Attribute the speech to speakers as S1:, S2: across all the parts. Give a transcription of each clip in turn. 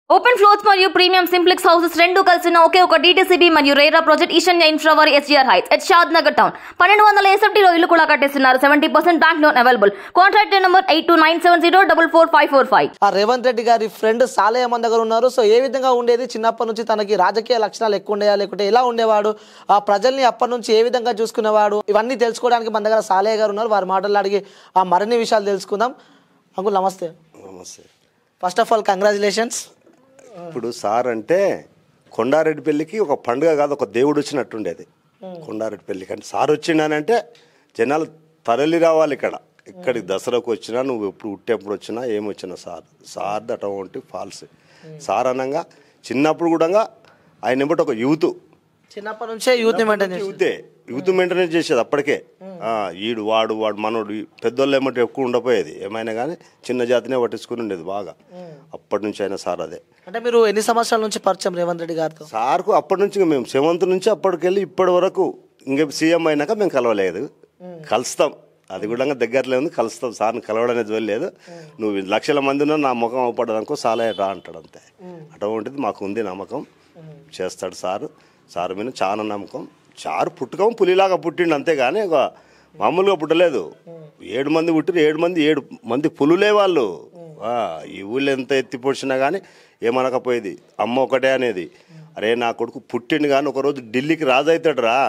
S1: Open floors మరియు premium simplex houses రెండు కలిసిన ఒకే ఒక డీటీసీబీ మరియు రేరా ప్రాజెక్ట్ ఈశాన్య ఇన్ఫ్రావర్ S G R heights at Shadnagar town పన్నెండు వందల ఎస్ఎఫ్టీలో ఇల్లు కూడా కట్టేస్తున్నారు seventy percent bank loan available contract number eight two nine seven zero double four five four five
S2: ఆ రేవంత్ రెడ్డి గారి ఫ్రెండ్ సాలయ్య మన దగ్గర ఉన్నారు సో ఏ విధంగా ఉండేది చిన్నప్పటి నుంచి తనకి రాజకీయ లక్షణాలు ఎక్కువ ఉండేవా లేకుంటే ఎలా ఉండేవాడు ఆ ప్రజల్ని అప్పటి నుంచి ఏ విధంగా చూసుకునేవాడు ఇవన్నీ తెలుసుకోవడానికి మన దగ్గర సాలయ్య గారు ఉన్నారు వారి మాటలు అడిగి ఆ మరిన్ని విషయాలు తెలుసుకుందాం అంకుల్ నమస్తే
S3: నమస్తే
S2: ఫస్ట్ ఆఫ్ ఆల్ కంగ్రాచులేషన్స్
S3: ఇప్పుడు సార్ అంటే కొండారెడ్డి పెళ్ళికి ఒక పండుగ కాదు ఒక దేవుడు వచ్చినట్టుండేది కొండారెడ్డి పెళ్ళికి అంటే సార్ వచ్చిండానంటే జనాలు తరలి రావాలి ఇక్కడ ఇక్కడికి దసరాకు వచ్చినా నువ్వు ఎప్పుడు ఉట్టేప్పుడు వచ్చినా ఏమొచ్చినా సార్ సార్ అటువంటి ఫాల్స్ సార్ అనగా చిన్నప్పుడు కూడా ఆయన ఏమిటి ఒక యూత్
S2: చిన్నప్పటి నుంచే యూత్ మెయింటైన్ చేసి
S3: యూతే యూత్ మెయింటెనెన్స్ చేసేది అప్పటికే ఆ, ఈడు వాడు వాడు మనోడు ఈ పెద్దోళ్ళు ఏమంటే ఎక్కువ ఉండపోయేది ఏమైనా కానీ చిన్న జాతినే పట్టించుకుని ఉండేది బాగా అప్పటి నుంచి అయినా సార్ అదే
S2: అంటే మీరు ఎన్ని సంవత్సరాల నుంచి పరిచయం రేవంత్ రెడ్డి గారితో
S3: సార్కు అప్పటి నుంచి ఇంకా మేము సెవెంత్ నుంచి అప్పటికెళ్ళి ఇప్పటి వరకు ఇంకా సీఎం అయినాక మేము కలవలేదు కలుస్తాం అది కూడా ఇంకా దగ్గరలో ఉంది కలుస్తాం సార్ని కలవడం అనేది వెళ్ళలేదు నువ్వు లక్షల మంది ఉన్నా నా ముఖం అవపడదనుకో చాలా రా అంటాడు అంతే అటువంటిది మాకు ఉంది నమ్మకం చేస్తాడు సారు సారు మీద చాలా నమ్మకం చారు పుట్టుకం పులిలాగా పుట్టిండు అంతేగాని ఒక మామూలుగా పుట్టలేదు ఏడు మంది పుట్టిరు ఏడు మంది ఏడు మంది పులులే వాళ్ళు ఆ, ఈ ఊళ్ళో ఎంత ఎత్తి పొడిచినా కానీ ఏమనకపోయేది అమ్మ ఒకటే అనేది అరే నా కొడుకు పుట్టిండు కానీ ఒకరోజు ఢిల్లీకి రాజు అవుతాడు రా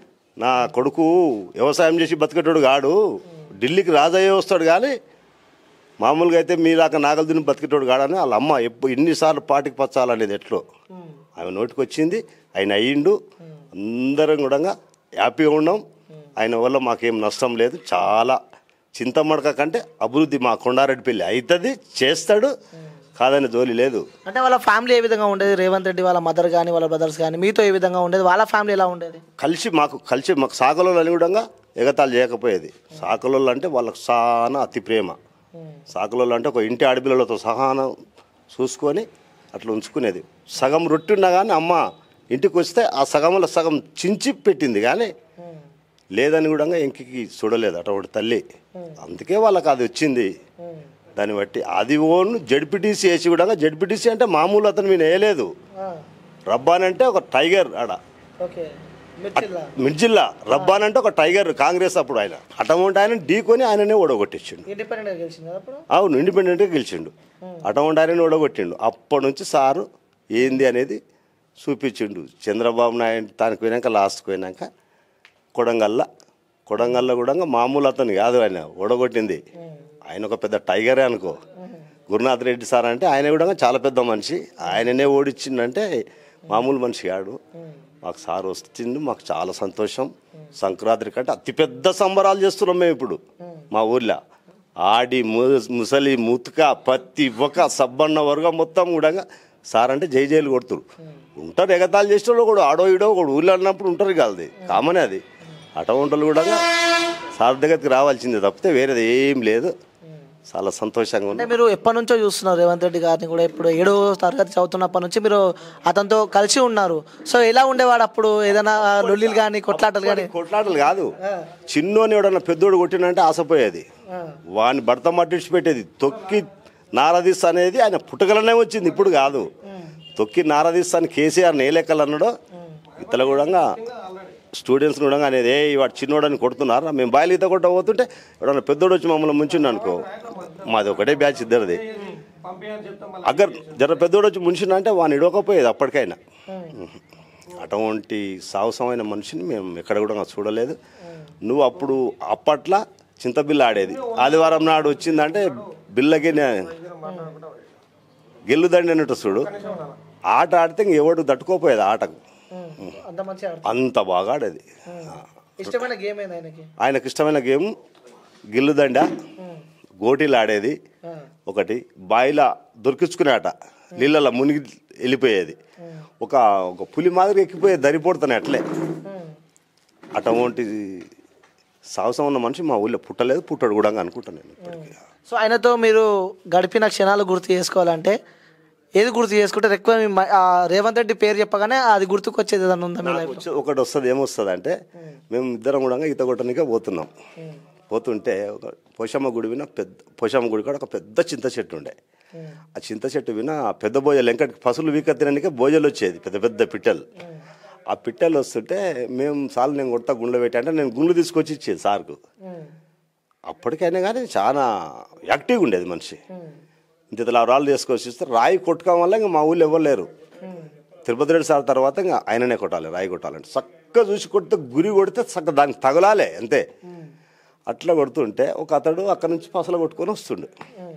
S3: నా కొడుకు వ్యవసాయం చేసి బతికేటోడు కాడు ఢిల్లీకి రాజు అయ్యే వస్తాడు కానీ మామూలుగా అయితే మీలాక నాగలు దున్ని బతికేటోడు కాడని వాళ్ళ అమ్మ ఎప్పుడు ఎన్నిసార్లు పాటికి పచ్చాలనేది ఎట్లో ఆమె నోటికి వచ్చింది ఆయన అయ్యిండు అందరం కూడా హ్యాపీగా ఉన్నాం ఆయన వల్ల మాకేం నష్టం లేదు చాలా చింతమడక కంటే అభివృద్ధి మా కొండారెడ్డి పెళ్ళి అవుతుంది చేస్తాడు కాదని జోలి లేదు
S2: అంటే వాళ్ళ ఫ్యామిలీ ఏ విధంగా ఉండేది రేవంత్ రెడ్డి వాళ్ళ మదర్ కానీ వాళ్ళ బ్రదర్స్ కానీ మీతో ఏ విధంగా ఉండేది వాళ్ళ ఫ్యామిలీ ఎలా ఉండేది
S3: కలిసి మాకు కలిసి మాకు సాకలోళ్ళు అని కూడా ఎగతాళి చేయకపోయేది సాకలోళ్ళు అంటే వాళ్ళకు చాలా అతి ప్రేమ సాకలోళ్ళు అంటే ఒక ఇంటి ఆడపిల్లలతో సహానం చూసుకొని అట్లా ఉంచుకునేది సగం రొట్టున్నా కానీ అమ్మ ఇంటికి వస్తే ఆ సగంలో సగం చించి పెట్టింది కానీ లేదని కూడా ఇంటికి చూడలేదు అటువంటి తల్లి అందుకే వాళ్ళకి అది వచ్చింది దాన్ని బట్టి అది ఓన్ జడ్పీటీసీ వేసి కూడా జడ్పీటీసీ అంటే మామూలు అతను మీద వేయలేదు రబ్బాన్ అంటే ఒక టైగర్ ఆడ
S2: ఓకే
S3: మిర్జిల్లా రబ్బాన్ అంటే ఒక టైగర్ కాంగ్రెస్ అప్పుడు ఆయన అటువంటి ఆయన ఢీకొని ఆయననే ఓడగొట్టించిండు
S2: ఇండిపెండెంట్గా గెలిచింది కదా అప్పుడు
S3: అవును ఇండిపెండెంట్గా గెలిచిండు అటువంటి ఆయనని ఓడగొట్టిండు అప్పటి నుంచి సారు ఏంది అనేది చూపించిండు చంద్రబాబు నాయుడు దానికి పోయినాక లాస్ట్కి పోయినాక కొడంగల్ల కొడంగల్ల కూడా మామూలు అతను కాదు ఆయన ఓడగొట్టింది ఆయన ఒక పెద్ద టైగరే అనుకో గురునాథ్ రెడ్డి సార్ అంటే ఆయన కూడా చాలా పెద్ద మనిషి ఆయననే ఓడిచ్చిండంటే మామూలు మనిషి కాడు మాకు సార్ వస్తుండు మాకు చాలా సంతోషం సంక్రాంతి కంటే అతిపెద్ద సంబరాలు చేస్తున్నాం మేము ఇప్పుడు మా ఊర్లో ఆడి ము- ముసలి ముతుక పత్తి ఒక సబ్బన్న వర్గం మొత్తం కూడా సార్ అంటే జై జైలు కొడుతురు ఉంటారు ఎగతాలు చేసిన వాళ్ళు కూడా ఆడో ఈడో ఒకడు ఊళ్ళో అన్నప్పుడు ఉంటారు కాదు కామనే అది అటవంటలు కూడా సార్ దగ్గరికి రావాల్సిందే తప్పితే వేరేది ఏం లేదు చాలా సంతోషంగా
S2: అంటే
S3: ఉంది
S2: మీరు ఎప్పటి నుంచో చూస్తున్నారు రేవంత్ రెడ్డి గారిని కూడా ఇప్పుడు ఏడో తరగతి చదువుతున్నప్పటి నుంచి మీరు అతనితో కలిసి ఉన్నారు సో ఎలా ఉండేవాడు అప్పుడు ఏదైనా లొల్లిలు కానీ కొట్లాటలు కానీ
S3: కొట్లాటలు కాదు చిన్నోని ఎవడన్నా పెద్దోడు కొట్టినంటే ఆశపోయేది వాని భర్త మట్టించి పెట్టేది తొక్కి నారదీస్ అనేది ఆయన పుట్టగలనే వచ్చింది ఇప్పుడు కాదు తొక్కి నారదీస్ అని కేసీఆర్ ఏ లెక్కలు అన్నాడో ఇతల కూడా స్టూడెంట్స్ కూడా అనేది ఏ వాడు చిన్నోడని కొడుతున్నారు మేము బాయిలు ఈత కొట్ట పోతుంటే ఎవడన్నా పెద్దోడు వచ్చి మమ్మల్ని ముంచిండు అనుకో మాది ఒకటే బ్యాచ్ ఇద్దరిది అగ్గర్ జర పెద్దోడు వచ్చి ముంచిన అంటే వాని ఇడవకపోయేది అప్పటికైనా అటువంటి సాహసమైన మనిషిని మేము ఎక్కడ కూడా చూడలేదు నువ్వు అప్పుడు అప్పట్లో చింతబిల్ల ఆడేది ఆదివారం నాడు వచ్చిందంటే బిల్లకి నే- గెల్లుదండి అన్నట్టు చూడు ఆట ఆడితే ఇంక ఎవడు తట్టుకోపోయేది ఆటకు
S2: అంత మంచిగా
S3: అంత బాగా ఆడేది
S2: ఇష్టమైన గేమ్ ఏంది ఆయనకి
S3: ఆయనకు ఇష్టమైన గేమ్ గిల్లుదండ గోటీలు ఆడేది ఒకటి బాయిల దొరికించుకునే ఆట నీళ్ళలో మునిగి వెళ్ళిపోయేది ఒక ఒక పులి మాదిరి ఎక్కిపోయేది దరిపోడుతాను అట్లే అటువంటి సాహసం ఉన్న మనిషి మా ఊళ్ళో పుట్టలేదు పుట్టడు కూడా అనుకుంటాను నేను ఇప్పటికీ
S2: సో ఆయనతో మీరు గడిపిన క్షణాలు గుర్తు చేసుకోవాలంటే ఏది గుర్తు చేసుకుంటే ఎక్కువ మీ మ- ఆ రేవంత్ రెడ్డి పేరు చెప్పగానే అది గుర్తుకొచ్చేది ఏదన్నా ఉందా మీ
S3: నాకు
S2: లైఫ్
S3: వచ్చే- ఒకటి వస్తుంది ఏమొస్తుంది అంటే మేము ఇద్దరం కూడా ఈత కొట్టడానికే పోతున్నాం పోతుంటే ఒక పోషమ్మ గుడి విన పెద్ద పోషమ్మ గుడి కూడా ఒక పెద్ద చింత చెట్టు ఉండే ఆ చింత చెట్టు విన పెద్ద బోజలు వెంకటి పసులు వీకత్తినానికే బోజలు వచ్చేది పెద్ద పెద్ద పిట్టలు ఆ పిట్టలు వస్తుంటే మేము సార్లు నేను కొడతా గుండ్లు పెట్టి అంటే నేను గుండ్లు తీసుకొచ్చి ఇచ్చేది సార్కు అప్పటికైనా కానీ చాలా యాక్టివ్గా ఉండేది మనిషి ఇంత ఇలా రాళ్ళు తీసుకొచ్చి ఇస్తే రాయి కొట్టుకోవడం వల్ల ఇంకా మా ఊళ్ళో ఎవరు లేరు తిరుపతి రెడ్డి సార్ తర్వాత ఇంకా ఆయననే కొట్టాలి రాయి కొట్టాలంటే చక్కగా చూసి కొడితే గురి కొడితే చక్క దానికి తగలాలే అంతే అట్లా కొడుతుంటే ఒక అతడు అక్కడ నుంచి పసలు కొట్టుకొని వస్తుండు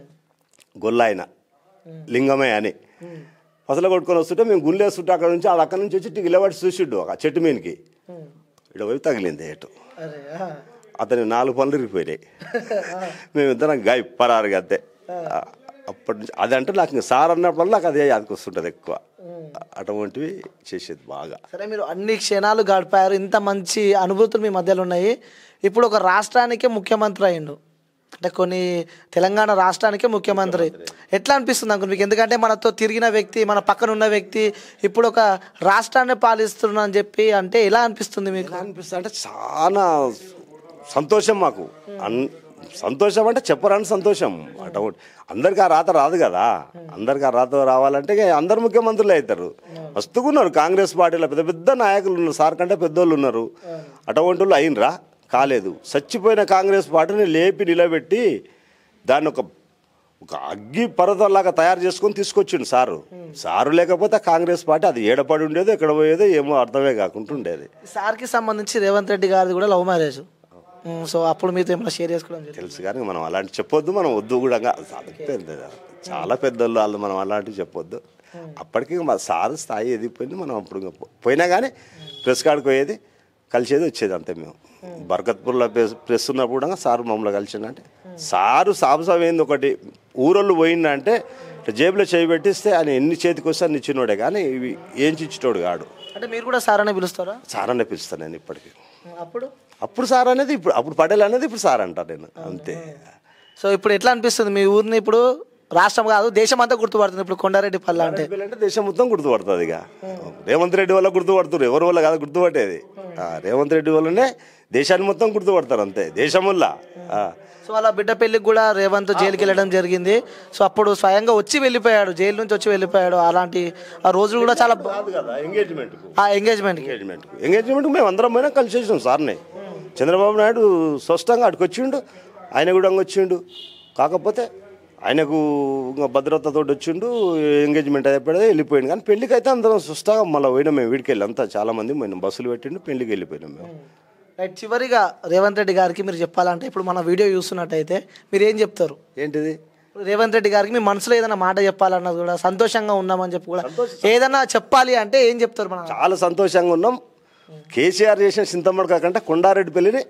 S3: గొల్ల ఆయన లింగమే అని పసలు కొట్టుకొని వస్తుంటే మేము గుండేస్తుంటే అక్కడ నుంచి ఆడ అక్కడ నుంచి వచ్చి టిగిలబడి చూసిండు ఒక చెట్టు మీదకి ఇక్కడ పోయి తగిలింది ఏటు
S2: అరే
S3: అతని నాలుగు పనులు ఇరిగిపోయినాయి మేమిద్దరం గాయ పరారుగా అంతే ఆ, అప్పటి నుంచి అది అంటే నాకు ఇంకా సార్ అన్నప్పుడు నాకు అదే యాదకి వస్తుంటుంది ఎక్కువ అటువంటివి చేసేది బాగా
S2: సరే మీరు అన్ని క్షణాలు గడిపారు ఇంత మంచి అనుభూతులు మీ మధ్యలో ఉన్నాయి ఇప్పుడు ఒక రాష్ట్రానికే ముఖ్యమంత్రి అయ్యిండు అంటే కొన్ని తెలంగాణ రాష్ట్రానికే ముఖ్యమంత్రి ఎట్లా అనిపిస్తుంది అనుకో మీకు ఎందుకంటే మనతో తిరిగిన వ్యక్తి మన పక్కన ఉన్న వ్యక్తి ఇప్పుడు ఒక రాష్ట్రాన్ని పాలిస్తున్నా అని చెప్పి అంటే ఎలా అనిపిస్తుంది మీకు
S3: ఎలా అనిపిస్తుంది అంటే చాలా సంతోషం మాకు అన్ సంతోషం అంటే చెప్పరాని సంతోషం అటువంటి అందరికి ఆ రాత రాదు కదా అందరికి ఆ రాత రావాలంటే ఇక అందరు ముఖ్యమంత్రులు అవుతారు వస్తుగా ఉన్నారు కాంగ్రెస్ పార్టీలో పెద్ద పెద్ద నాయకులు ఉన్నారు సార్ కంటే పెద్దోళ్ళు ఉన్నారు అటువంటి వాళ్ళు అయినరా కాలేదు చచ్చిపోయిన కాంగ్రెస్ పార్టీని లేపి నిలబెట్టి దాన్ని ఒక ఒక అగ్గి పర్వతంలాగా తయారు చేసుకొని తీసుకొచ్చిండు సారు సారు లేకపోతే కాంగ్రెస్ పార్టీ అది ఏడపడి ఉండేదో ఎక్కడ పోయేదో ఏమో అర్థమే కాకుండా ఉండేది
S2: సార్కి సంబంధించి రేవంత్ రెడ్డి గారిది కూడా లవ్ మ్యారేజ్ సో అప్పుడు మీతో ఏమైనా షేర్ చేసుకోవడం జరిగింది
S3: తెలుసు కానీ మనం అలాంటి చెప్పొద్దు మనం వద్దు కూడా అది పెద్ద చాలా పెద్దోళ్ళు వాళ్ళు మనం అలాంటివి చెప్పొద్దు అప్పటికి మా సార్ స్థాయి ఎదిగిపోయింది మనం అప్పుడు ఇంకా పో- పోయినా కానీ ప్రెస్ కాడికి పోయేది కలిసేది వచ్చేది అంతే మేము బర్కత్పూర్లో ప్రెస్ ప్రెస్ ఉన్నప్పుడు కూడా సారు మమ్మల్ని కలిసిండంటే సారు సాబసాబ్ ఏంది ఒకటి ఊరోళ్ళు పోయిందంటే ఇట్లా జేబులో చేయి పెట్టిస్తే ఆయన ఎన్ని చేతికి వస్తే అన్ని ఇచ్చినోడే కానీ ఇవి ఏం ఇచ్చినోడు కాడు
S2: అంటే మీరు కూడా సార్ అనే పిలుస్తారా
S3: సార్ అనే పిలుస్తాను నేను ఇప్పటికి
S2: అప్పుడు
S3: అప్పుడు సార్ అనేది ఇప్పుడు అప్పుడు పటేల్ అనేది ఇప్పుడు సార్ అంటాను నేను అంతే
S2: సో ఇప్పుడు ఎట్లా అనిపిస్తుంది మీ ఊరిని ఇప్పుడు రాష్ట్రం కాదు దేశం అంతా గుర్తుపడుతుంది ఇప్పుడు కొండారెడ్డి పల్లె అంటే
S3: అంటే దేశం మొత్తం గుర్తుపడుతుంది ఇక రేవంత్ రెడ్డి వల్ల గుర్తుపడుతున్నారు ఎవరి వల్ల కాదు గుర్తుపట్టేది ఆ, రేవంత్ రెడ్డి వల్లనే దేశాన్ని మొత్తం గుర్తుపడతారు అంతే దేశం వల్ల ఆ.
S2: సో వాళ్ళ బిడ్డ పెళ్ళికి కూడా రేవంత్ జైలుకి వెళ్ళడం జరిగింది సో అప్పుడు స్వయంగా వచ్చి వెళ్ళిపోయాడు జైలు నుంచి వచ్చి వెళ్ళిపోయాడు అలాంటి ఆ రోజులు కూడా చాలా బా-
S3: కాదు కదా ఎంగేజ్మెంట్
S2: ఆ ఎంగేజ్మెంట్కి
S3: ఎంగేజ్మెంట్ ఎంగేజ్మెంట్ మేము అందరం పోయినా కలిసి చేసినాం సార్ని చంద్రబాబు నాయుడు స్పష్టంగా అటుకు వచ్చిండు ఆయన కూడా వచ్చిండు కాకపోతే ఆయనకు ఇంకా భద్రతతో వచ్చిండు ఎంగేజ్మెంట్ అయిపోయి వెళ్ళిపోయిండు కానీ పెళ్ళికి అయితే అందరం స్పష్టంగా మళ్ళీ పోయినాం మేము వీడికి వెళ్ళి అంతా చాలా మంది పోయినాం బస్సులు పెట్టిండు పెళ్ళికి వెళ్ళిపోయినాం మేము
S2: రైట్ చివరిగా రేవంత్ రెడ్డి గారికి మీరు చెప్పాలంటే ఇప్పుడు మన వీడియో చూస్తున్నట్టయితే మీరు ఏం చెప్తారు
S3: ఏంటిది
S2: రేవంత్ రెడ్డి గారికి మీ మనసులో ఏదైనా మాట చెప్పాలన్నది కూడా సంతోషంగా ఉన్నామని చెప్పి కూడా ఏదైనా చెప్పాలి అంటే ఏం చెప్తారు మన
S3: చాలా సంతోషంగా ఉన్నాం కేసీఆర్ చేసిన చింతమడక కంటే కొండారెడ్డి పెళ్ళిని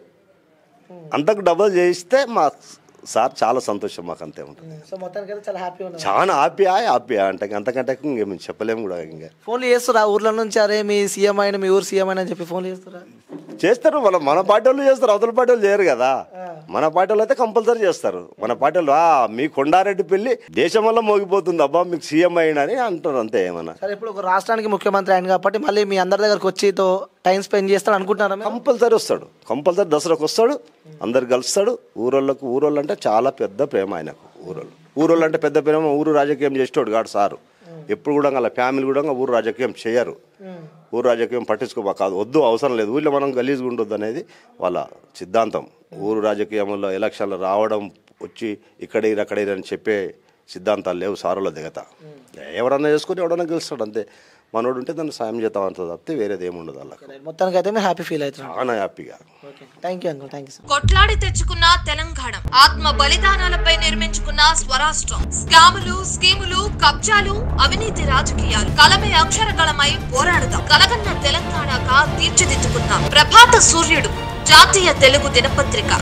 S3: అంతకు డబుల్ చేయిస్తే మా సార్ చాలా సంతోషం మాకు అంతే ఉంటుంది
S2: సో మొత్తానికి అయితే చాలా హ్యాపీ ఉన్నాం
S3: చాలా ఆప్యా ఆప్యా అంటే అంతకంటే ఇంకేమి చెప్పలేము కూడా ఇంకా
S2: ఫోన్లు చేస్తురా ఊర్ల నుంచి అరే మీ సీఎం అయిన మీ ఊరు సీఎం అయిన అని చెప్పి ఫోన్లు చేస్తురా
S3: చేస్తారు మన మన పార్టీ వాళ్ళు చేస్తారు అవతల పార్టీ వాళ్ళు చేయరు కదా మన పార్టీ వాళ్ళు అయితే కంపల్సరీ చేస్తారు మన పార్టీ వాళ్ళు "ఆ, మీ కొండారెడ్డి పెళ్లి దేశం వల్ల మోగిపోతుంది అబ్బా మీకు సీఎం అయినని అంటారు అంతే ఏమన్నా
S2: సరే ఇప్పుడు ఒక రాష్ట్రానికి ముఖ్యమంత్రి ఆయన కాబట్టి మళ్ళీ మీ అందరి దగ్గరకు వచ్చి తో టైం స్పెండ్ చేస్తాడు అనుకుంటున్నారా మీరు?
S3: కంపల్సరీ వస్తాడు కంపల్సరీ దసరాకు వస్తాడు అందరు కలుస్తాడు ఊరోళ్ళకు ఊరోళ్ళు అంటే చాలా పెద్ద ప్రేమ ఆయనకు ఊరోళ్ళు ఊరోళ్ళు అంటే పెద్ద ప్రేమ ఊరు రాజకీయం చేసేవాడు కాడు సారు ఎప్పుడు కూడా వాళ్ళ ఫ్యామిలీ కూడా ఊరు రాజకీయం చేయరు ఊరు రాజకీయం పట్టించుకోబా కాదు వద్దు అవసరం లేదు ఊళ్ళో మనం గలీజ్గా ఉండొద్దు అనేది వాళ్ళ సిద్ధాంతం ఊరు రాజకీయంలో ఎలక్షన్లు రావడం వచ్చి ఇక్కడ ఈరు, అక్కడ ఈరు అని చెప్పే సిద్ధాంతాలు లేవు సారుల దిగత ఎవరన్నా చేసుకుని ఎవడన్నా గెలుస్తాడు అంతే మనోడు ఉంటే దాన్ని సాయం చేద్దాం అంత తప్పితే వేరేది ఏమి ఉండదు వాళ్ళకి
S2: మొత్తానికి అయితే మీరు హ్యాపీ ఫీల్ అవుతున్నారు
S3: చాలా హ్యాపీగా
S2: okay thank you uncle thank you sir
S4: కొట్లాడి తెచ్చుకున్న తెలంగాణ ఆత్మ బలిదానాలపై నిర్మించుకున్న స్వరాష్ట్రం స్కాములు స్కీములు కబ్జాలు అవినీతి రాజకీయాలు కలమే అక్షరగళమై పోరాడుదాం కలగన్న తెలంగాణగా తీర్చిదిద్దుకుందాం ప్రభాత సూర్యుడు జాతీయ తెలుగు దినపత్రిక